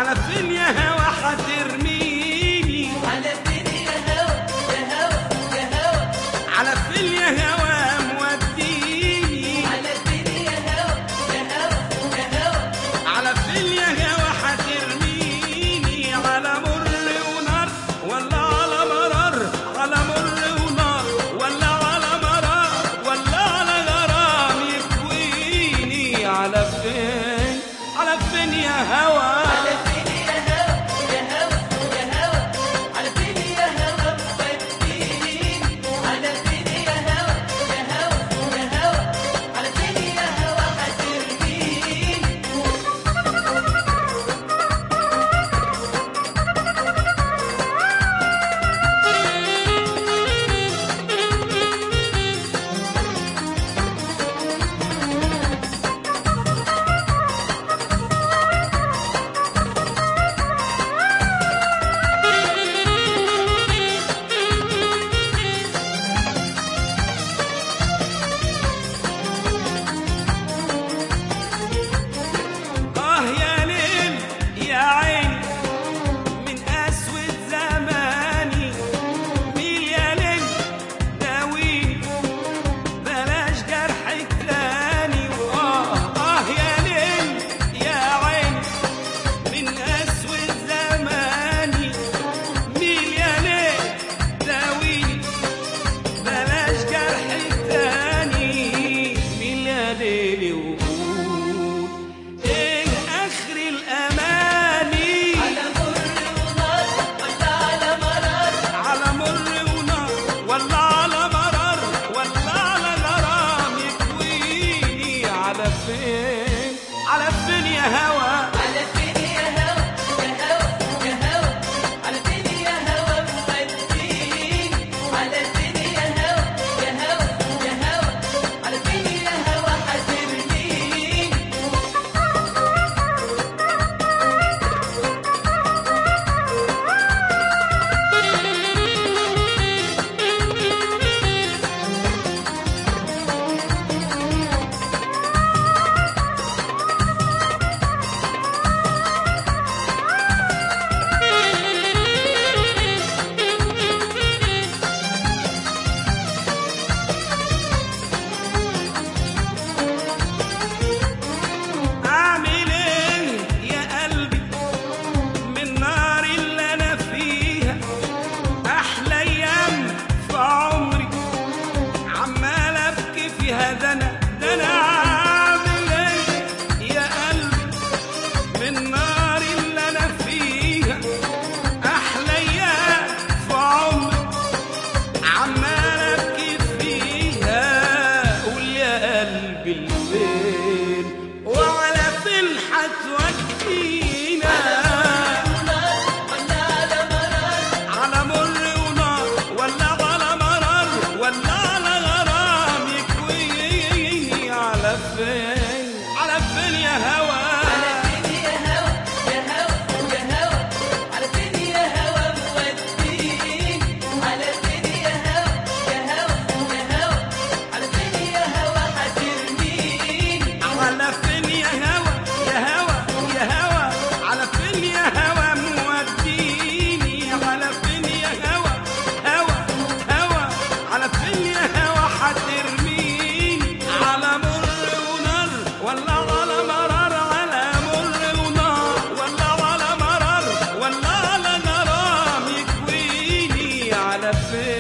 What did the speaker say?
على فين يا هوا حترميني على فين يا هوا يا هوا يا هوا على فين يا هوا موديني على فين يا هوا يا هوا يا هوا على فين يا هوا حترميني على مر ونار ولا على مرار على مر ونار ولا على مرار ولا على غرام يكويني على فين على فين يا هوا على فين يا هوا يا هوا يا هوا على فين يا هوا وديني على فين يا هوا يا هوا يا هوا على فين يا هوا حترميني آه يا ليل يا عيني من أسود زماني ميل يا ليل داويني بلاش جرحك تاني وآه آه يا ليل يا عيني من أسود زماني ميل يا ليل داويني بلاش جرحك تاني ميل يا ليل وقول ايه اخر الاماني على مر ونار ولا على مرار على مر ونار ولا على مرار ولا على غرام يكويني على فين على فين يا هوا على فين يا هوا يا هوا يا هوا على فين يا هوا موديني على فين يا هوا يا هوا يا هوا على فين يا هوا حترميني اعمل ايه يا قلبي من نار اللي انا فيها احلى ايام في عمري عمال ابكي فيها ده انا ده انا اعمل ايه يا قلبي من نار اللي انا فيها احلى ايام في عمري عمال ابكي فيها قول يا قلبي الفين وعلى فين حتودينا ونار ولا على مرار على مر ونار ولا على مرار ولا على غرام يكويني على فين على فين يا هوا على فين يا هوا يا هوا يا هوا على فين يا هوا موديني على فين يا هوا يا هوا يا هوا على فين يا هوا حترميني على فين يا هوا يا هوا يا هوا على فين يا هوا موديني على فين يا هوا هوا هوا على فين يا هوا حترميني على مر ونار ولا على مرار على مر ونار ولا على مرار ولا على غرام يكويني على فين